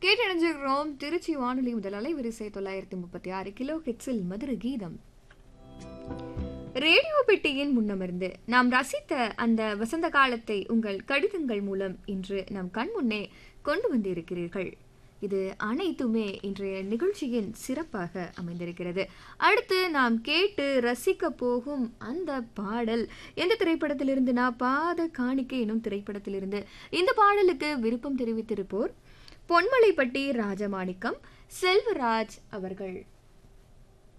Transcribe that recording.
கேட்டணிஞ்சிருக்கிறோம் திருச்சி வானொலி முதல் அலைவரிசை தொள்ளாயிரத்தி முப்பத்தி ஆறு கிலோ ஹெட்ஸில் மதுர கீதம் ரேடியோ பெட்டியின் முன்னமர்ந்து நாம் ரசித்த அந்த வசந்த காலத்தை உங்கள் கடிதங்கள் மூலம் இன்று நம் கண் முன்னே கொண்டு வந்திருக்கிறீர்கள் இது அனைத்துமே இன்றைய நிகழ்ச்சியின் சிறப்பாக அமைந்திருக்கிறது அடுத்து நாம் கேட்டு ரசிக்க போகும் அந்த பாடல் எந்த திரைப்படத்திலிருந்து நான் பாத காணிக்கை எனும் திரைப்படத்திலிருந்து இந்த பாடலுக்கு விருப்பம் தெரிவித்திருப்போர் பொன்மலைப்பட்டி ராஜமாணிக்கம் செல்வராஜ் அவர்கள்